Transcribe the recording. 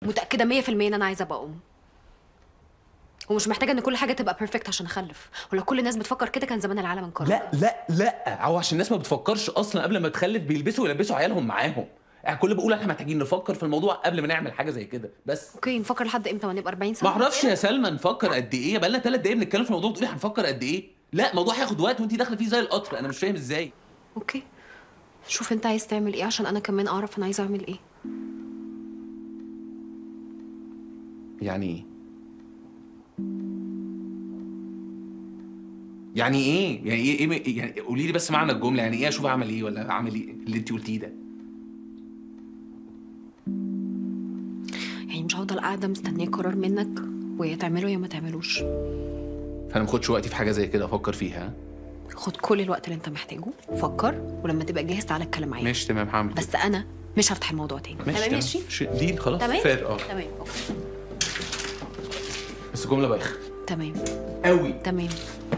متاكده 100% ان انا عايزه ابقى ام ومش محتاجه ان كل حاجه تبقى بيرفكت عشان اخلف ولو كل الناس بتفكر كده كان زمان العالم انقرض لا لا لا هو عشان الناس ما بتفكرش اصلا قبل ما تخلف بيلبسوا ويلبسوا عيالهم معاهم يعني كل بقول احنا محتاجين نفكر في الموضوع قبل ما نعمل حاجه زي كده بس اوكي نفكر لحد امتى ما نبقى 40 ما سنه اعرفش يا سلمى نفكر قد ايه بقى لنا ثلاث دقايق بنتكلم في الموضوع بتقولي هنفكر قد ايه لا الموضوع هياخد وقت وانت داخله فيه زي القطر انا مش فاهم ازاي اوكي شوف انت عايز تعمل ايه عشان انا كمان اعرف انا عايزه اعمل ايه يعني ايه يعني ايه يعني ايه, إيه يعني قولي لي بس معنى الجمله يعني ايه اشوف اعمل ايه ولا اعمل ايه اللي انت قلتيه ده يعني مش هفضل قاعده مستنيه قرار منك ويا تعمله يا ما تعملوش فانا ما اخدش وقتي في حاجه زي كده افكر فيها ها؟ خد كل الوقت اللي انت محتاجه فكر ولما تبقى جاهز تعالى اتكلم معايا ماشي تمام هعمل كده. بس انا مش هفتح الموضوع تاني ماشي تمام تمام ماشي ش- ديل خلاص تمام فارق اه تمام اوكي بس جمله بايخه تمام قوي تمام